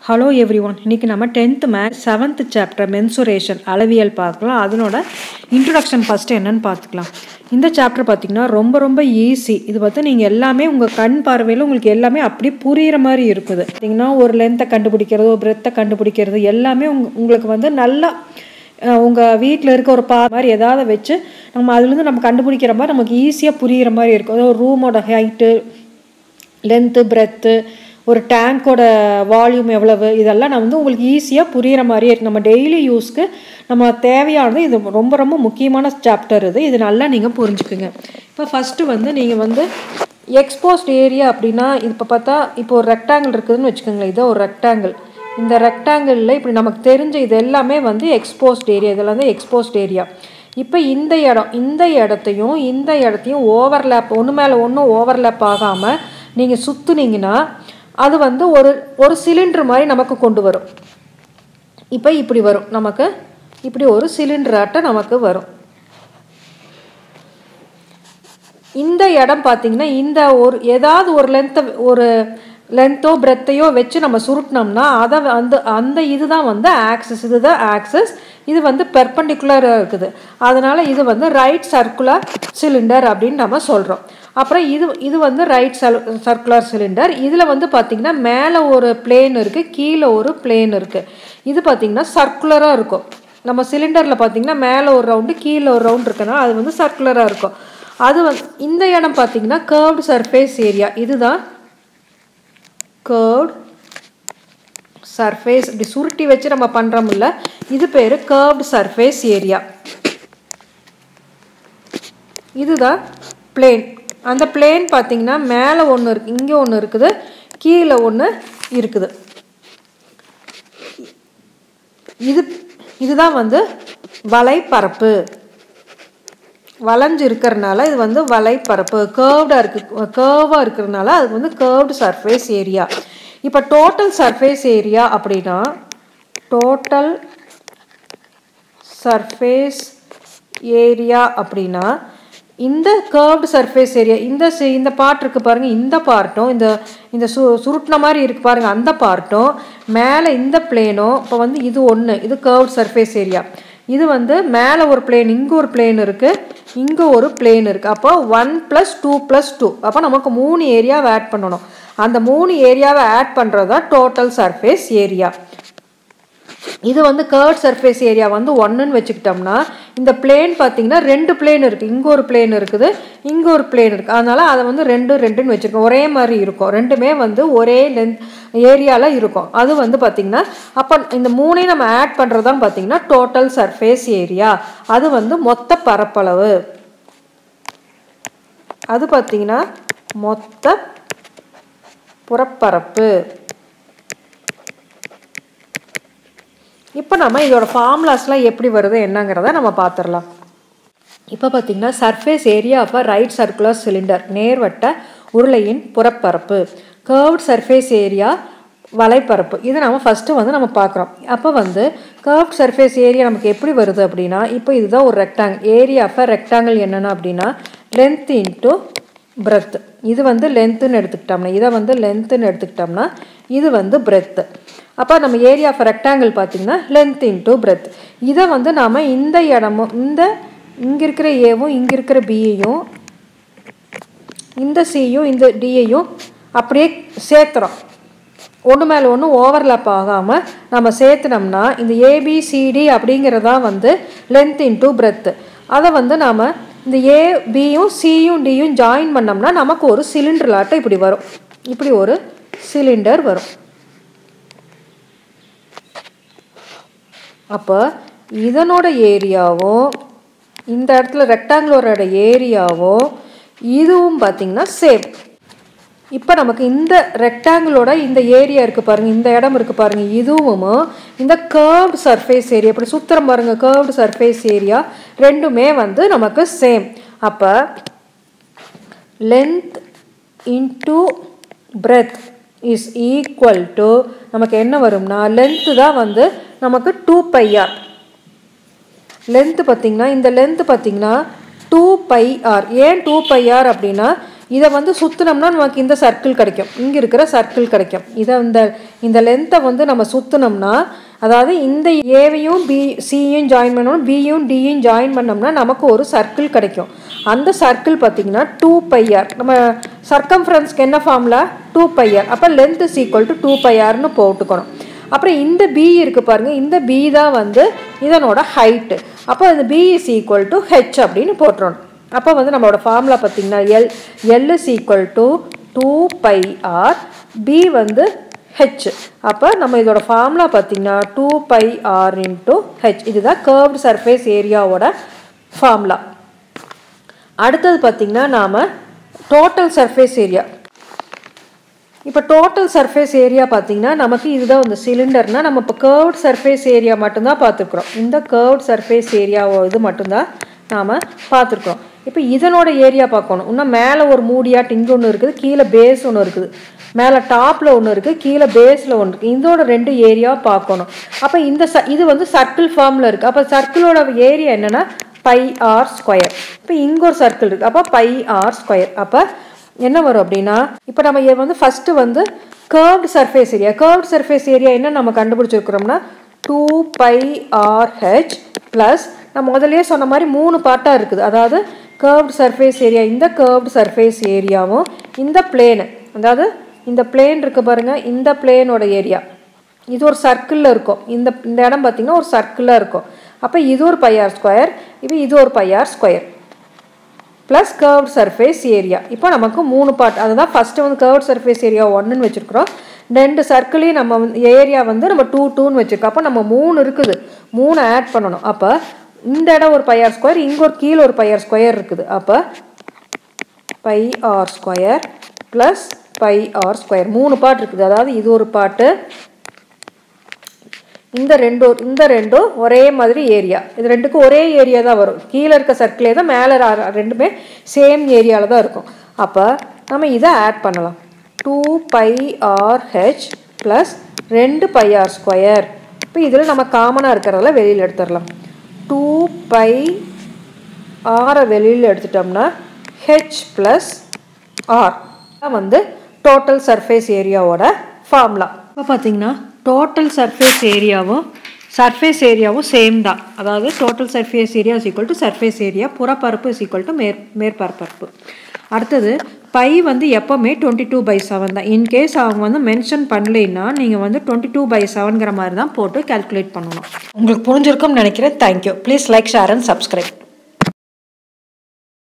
hello every one இன்றைக்கி நம்ம tenth maths seventh chapter mensuration அளவியல் பார்க்கலாம் அதனோட இன்ட்ரொடக்ஷன் ஃபஸ்ட்டு என்னன்னு பார்த்துக்கலாம் இந்த சாப்டர் பார்த்திங்கன்னா ரொம்ப ரொம்ப ஈஸி இது பார்த்து நீங்கள் எல்லாமே உங்கள் கண் பார்வையில் உங்களுக்கு எல்லாமே அப்படி புரிகிற மாதிரி இருக்குது பார்த்திங்கன்னா ஒரு லென்த்தை கண்டுபிடிக்கிறது ஒரு பிரெத்தை கண்டுபிடிக்கிறது எல்லாமே உங் உங்களுக்கு வந்து நல்லா உங்கள் வீட்டில் இருக்க ஒரு பா மாதிரி எதாவது வச்சு நம்ம அதுலேருந்து நம்ம கண்டுபிடிக்கிற மாதிரி நமக்கு ஈஸியாக புரிகிற மாதிரி இருக்கும் அதாவது ஒரு ரூமோட ஹைட்டு லென்த்து பிரெத்து ஒரு டேங்க்கோட வால்யூம் எவ்வளவு இதெல்லாம் நான் வந்து உங்களுக்கு ஈஸியாக புரிகிற மாதிரியே இருக்குது நம்ம டெய்லி யூஸ்க்கு நம்ம தேவையானது இது ரொம்ப ரொம்ப முக்கியமான சாப்டர் இது இது நல்லா நீங்கள் புரிஞ்சுக்குங்க இப்போ ஃபஸ்ட்டு வந்து நீங்கள் வந்து எக்ஸ்போஸ்ட் ஏரியா அப்படின்னா இப்போ பார்த்தா இப்போ ஒரு ரெக்டாங்கிள் இருக்குதுன்னு வச்சுக்கோங்களேன் இது ஒரு ரெக்டாங்கிள் இந்த ரெக்டாங்கிளில் இப்படி நமக்கு தெரிஞ்ச இது எல்லாமே வந்து எக்ஸ்போஸ்ட் ஏரியா இதெல்லாம் வந்து எக்ஸ்போஸ்ட் ஏரியா இப்போ இந்த இடம் இந்த இடத்தையும் இந்த இடத்தையும் ஓவர்லேப் ஒன்று மேலே ஒன்றும் ஓவர்லேப் ஆகாமல் நீங்கள் சுற்றுனீங்கன்னா அது வந்து ஒரு ஒரு சிலிண்டர் மாதிரி நமக்கு கொண்டு வரும் இப்போ இப்படி வரும் நமக்கு இப்படி ஒரு சிலிண்டராட்ட நமக்கு வரும் இந்த இடம் பார்த்திங்கன்னா இந்த ஒரு ஏதாவது ஒரு லென்த்தை ஒரு லென்த்தோ பிரெத்தையோ வச்சு நம்ம சுருட்டினோம்னா அதை அந்த அந்த இதுதான் வந்து ஆக்சஸ் இதுதான் ஆக்சஸ் இது வந்து பெர்பண்டிகுலராக இருக்குது அதனால் இது வந்து ரைட் சர்க்குலர் சிலிண்டர் அப்படின்னு நம்ம சொல்கிறோம் அப்புறம் இது இது வந்து ரைட் சர்க்குலர் சிலிண்டர் இதில் வந்து பார்த்திங்கன்னா மேலே ஒரு பிளேன் இருக்குது கீழே ஒரு பிளேன் இருக்குது இது பார்த்திங்கன்னா சர்க்குலராக இருக்கும் நம்ம சிலிண்டரில் பார்த்திங்கன்னா மேலே ஒரு ரவுண்டு கீழே ஒரு ரவுண்டு இருக்குன்னா அது வந்து சர்க்குலராக இருக்கும் அது வந்து இந்த இடம் பார்த்திங்கன்னா கேர்வ்டு சர்ஃபேஸ் ஏரியா இதுதான் கேர்வ்ட் சர்ஃபேஸ் இப்படி சுருட்டி வச்சு நம்ம பண்ணுறோம்ல இது பேர் கேர்வ்டு சர்ஃபேஸ் ஏரியா இதுதான் பிளேன் அந்த பிளேன் பார்த்தீங்கன்னா மேலே ஒன்று இருக்குது இங்கே ஒன்று இருக்குது கீழே ஒன்று இருக்குது இது இதுதான் வந்து வலைப்பரப்பு வளைஞ்சு இருக்கிறனால இது வந்து வலைப்பரப்பு கேர்வ்டாக இருக்குது கேர்வாக இருக்கிறதுனால அது வந்து கேர்வ்டு சர்ஃபேஸ் ஏரியா இப்போ டோட்டல் சர்ஃபேஸ் ஏரியா அப்படின்னா டோட்டல் சர்ஃபேஸ் ஏரியா அப்படின்னா இந்த கேர்வ்டு சர்ஃபேஸ் ஏரியா இந்த இந்த பார்ட் இருக்குது பாருங்கள் இந்த பார்ட்டும் இந்த இந்த சு சுருட்டின மாதிரி இருக்குது பாருங்கள் அந்த பார்ட்டும் மேலே இந்த பிளேனும் இப்போ வந்து இது ஒன்று இது கேர்வ்டு சர்ஃபேஸ் ஏரியா இது வந்து மேலே ஒரு பிளேன் இங்கே ஒரு பிளேன் இருக்குது இங்கே ஒரு பிளேன் இருக்குது அப்போ one plus two plus two அப்போ நமக்கு மூணு ஏரியாவை ஆட் பண்ணணும் அந்த மூணு ஏரியாவை ஆட் பண்ணுறது தான் டோட்டல் சர்ஃபேஸ் ஏரியா இது வந்து கேர்ட் சர்ஃபேஸ் ஏரியா வந்து ஒன்றுன்னு வச்சுக்கிட்டோம்னா இந்த பிளேன் பார்த்தீங்கன்னா ரெண்டு பிளேன் இருக்குது இங்கே ஒரு பிளேன் இருக்குது இங்கே ஒரு பிளேன் இருக்குது அதனால் அதை வந்து ரெண்டு ரெண்டுன்னு வச்சுருக்கோம் ஒரே மாதிரி இருக்கும் ரெண்டுமே வந்து ஒரே லென்த் ஏரியாவில் இருக்கும் அது வந்து பார்த்திங்கன்னா அப்போ இந்த மூணையும் நம்ம ஆட் பண்ணுறது தான் பார்த்திங்கன்னா டோட்டல் சர்ஃபேஸ் ஏரியா அது வந்து மொத்த பரப்பளவு அது பார்த்திங்கன்னா மொத்த புறப்பரப்பு இப்போ நம்ம இதோட ஃபார்முலாஸ்லாம் எப்படி வருது என்னங்கிறத நம்ம பார்த்துடலாம் இப்போ பார்த்திங்கன்னா சர்ஃபேஸ் ஏரியா அப்போ ரைட் சர்க்குலர் சிலிண்டர் நேர்வட்ட உருளையின் புறப்பரப்பு கேர்வ்ட் சர்ஃபேஸ் ஏரியா வலைப்பரப்பு இது நம்ம ஃபஸ்ட்டு வந்து நம்ம பார்க்குறோம் அப்போ வந்து கர்வ்ட் சர்ஃபேஸ் ஏரியா நமக்கு எப்படி வருது அப்படின்னா இப்போ இதுதான் ஒரு ரெக்டாங்கிள் ஏரியா அப்போ ரெக்டாங்கிள் என்னென்ன அப்படின்னா லென்த் இன்ட்டு பிரெத் இது வந்து லென்த்துன்னு எடுத்துக்கிட்டோம்னா இதை வந்து லென்த்துன்னு எடுத்துக்கிட்டோம்னா இது வந்து பிரெத்து அப்போ நம்ம ஏரியா ஆஃப் ரெக்டாங்கிள் பார்த்திங்கன்னா லென்த் இன்ட்டு பிரெத் இதை வந்து நாம் இந்த இடமும் இந்த இங்கே இருக்கிற ஏவும் இங்கே இருக்கிற பியையும் இந்த சியும் இந்த டியையும் அப்படியே சேர்த்துறோம் ஒன்று மேலே ஒன்று ஓவர்லாப் ஆகாமல் நம்ம சேர்த்துனோம்னா இந்த ஏபிசிடி அப்படிங்கிறதான் வந்து லென்த் இன்ட்டு பிரெத்து அதை வந்து நாம் இந்த ஏ பியும் சியும் டியும் ஜாயின் பண்ணோம்னா நமக்கு ஒரு சிலிண்டர் லாட்டம் இப்படி வரும் இப்படி ஒரு சிலிண்டர் வரும் அப்போ இதனோட ஏரியாவும் இந்த இடத்துல ரெக்டாங்குலரோட ஏரியாவும் இதுவும் பார்த்திங்கன்னா சேம் இப்போ நமக்கு இந்த ரெக்டாங்கிளோட இந்த ஏரியா இருக்குது பாருங்கள் இந்த இடம் இருக்குது பாருங்கள் இதுவும் இந்த கேர்வ்டு சர்ஃபேஸ் ஏரியா இப்படி சுத்திரம் பாருங்கள் கேர்வ்டு சர்ஃபேஸ் ஏரியா ரெண்டுமே வந்து நமக்கு சேம் அப்போ length into breadth is equal to நமக்கு என்ன வரும்னா லென்த்து தான் வந்து நமக்கு டூ பைஆர் லென்த்து பார்த்திங்கன்னா இந்த லென்த்து பார்த்திங்கன்னா டூ பை ஆர் ஏன் டூ பை ஆர் அப்படின்னா இதை வந்து சுற்றினோம்னா நமக்கு இந்த சர்க்கிள் கிடைக்கும் இங்கே இருக்கிற சர்க்கிள் கிடைக்கும் இதை இந்த இந்த லென்த்தை வந்து நம்ம சுற்றினோம்னா அதாவது இந்த ஏவையும் பி சியும் ஜாயின் பண்ணணும் பியும் டியும் ஜாயின் பண்ணோம்னா நமக்கு ஒரு சர்க்கிள் கிடைக்கும் அந்த சர்க்கிள் பார்த்திங்கன்னா டூ பையார் நம்ம சர்க்கம்ஃபரன்ஸ்க்கு என்ன ஃபார்முலா டூ பையார் அப்போ length is equal to two பையார்னு போட்டுக்கணும் அப்புறம் இந்த பி இருக்குது பாருங்கள் இந்த பி தான் வந்து இதனோட ஹைட்டு அப்போ இந்த B is equal to H அப்படின்னு போட்டுறணும் அப்போ வந்து நம்மளோட ஃபார்முலா பார்த்திங்கன்னா L L is equal to two pi r B வந்து ஹெச் அப்போ நம்ம இதோட ஃபார்முலா பார்த்திங்கன்னா two pi r into H இதுதான் கர்வ்டு சர்ஃபேஸ் ஏரியாவோட ஃபார்முலா அடுத்தது பார்த்திங்கன்னா நாம் டோட்டல் சர்ஃபேஸ் ஏரியா இப்போ டோட்டல் சர்ஃபேஸ் ஏரியா பார்த்தீங்கன்னா நமக்கு இதுதான் இந்த சிலிண்டர்னால் நம்ம இப்போ கேர்வ்ட் சர்ஃபேஸ் ஏரியா மட்டும்தான் பார்த்துருக்குறோம் இந்த கேர்வ்ட் சர்ஃபேஸ் ஏரியா இது மட்டும்தான் நாம் பார்த்துருக்குறோம் இப்போ இதனோட ஏரியா பார்க்கணும் இன்னும் மேலே ஒரு மூடியாட்டு இங்கே ஒன்று இருக்குது கீழே பேஸ் ஒன்று இருக்குது மேலே டாப்பில் ஒன்று இருக்குது கீழே பேஸில் ஒன்று இருக்குது இதோட ரெண்டு ஏரியா பார்க்கணும் அப்போ இந்த ச இது வந்து சர்க்கிள் ஃபார்மில் இருக்குது அப்போ சர்க்கிளோட ஏரியா என்னென்னா பை ஆர் ஸ்கொயர் இப்போ இங்கே ஒரு சர்க்கிள் இருக்குது அப்போ பை ஆர் ஸ்கொயர் அப்போ என்ன வரும் அப்படின்னா இப்போ நம்ம இதை வந்து ஃபஸ்ட்டு வந்து curved surface area curved surface area என்ன நம்ம கண்டுபிடிச்சிருக்கிறோம்னா two pi r H plus நம்ம முதலே சொன்ன மாதிரி மூணு பார்ட்டாக இருக்குது அதாவது கேர்வ்டு சர்ஃபேஸ் ஏரியா இந்த கேர்வ்டு சர்ஃபேஸ் ஏரியாவும் இந்த பிளேனு அதாவது இந்த பிளேன் இருக்குது பாருங்கள் இந்த பிளேனோட ஏரியா இது ஒரு சர்க்கிளில் இருக்கும் இந்த இந்த இடம் பார்த்திங்கன்னா ஒரு சர்க்கிளாக இருக்கும் அப்போ இது ஒரு பையார் ஸ்கொயர் இப்போ இது ஒரு pi r square plus curved surface area இப்போ நமக்கு மூணு பார்ட் அதுதான் ஃபஸ்ட்டு வந்து கர்வ்ட் சர்ஃபேஸ் ஏரியா ஒன்றுன்னு வச்சுருக்குறோம் ரெண்டு சர்க்கிளையும் நம்ம வந்து ஏரியா வந்து நம்ம டூ டூன்னு வச்சுருக்கோம் அப்போ நம்ம மூணு இருக்குது மூணு ஆட் பண்ணணும் அப்போ இந்த இடம் ஒரு பையார் ஸ்கொயர் இங்கே ஒரு கீழே ஒரு பையார் ஸ்கொயர் இருக்குது அப்போ pi r square plus pi r square மூணு பார்ட் இருக்குது அதாவது இது ஒரு பாட்டு இந்த ரெண்டு இந்த ரெண்டும் ஒரே மாதிரி ஏரியா இது ரெண்டுக்கும் ஒரே ஏரியா தான் வரும் கீழே இருக்க சர்க்கிளே தான் மேலே ரெண்டுமே சேம் ஏரியாவில் தான் இருக்கும் அப்போ நம்ம இதை ஆட் பண்ணலாம் two pi r H plus ரெண்டு பை ஆர் ஸ்கொயர் இப்போ இதில் நம்ம காமனாக இருக்கிறதெல்லாம் வெளியில் எடுத்துடலாம் டூ பை ஆரை வெளியில் எடுத்துட்டோம்னா ஹெச் ப்ளஸ் ஆர் வந்து டோட்டல் சர்ஃபேஸ் ஏரியாவோட ஃபார்முலா இப்போ பார்த்தீங்கன்னா டோட்டல் சர்ஃபேஸ் ஏரியாவும் சர்ஃபேஸ் ஏரியாவும் சேம் தான் அதாவது total surface area is equal to surface area புறப்பரப்பு இஸ் ஈக்குவல் டு மேற் மேற்பரப்பரப்பு அடுத்தது பை வந்து எப்போவுமே டுவெண்ட்டி டூ பை செவன் தான் இன்கேஸ் அவங்க வந்து மென்ஷன் பண்ணலைன்னா நீங்கள் வந்து டுவெண்ட்டி டூ பை செவன்கிற மாதிரி தான் போட்டு கேல்குலேட் பண்ணணும் உங்களுக்கு புரிஞ்சிருக்கும்னு நினைக்கிறேன் thank you please like share and subscribe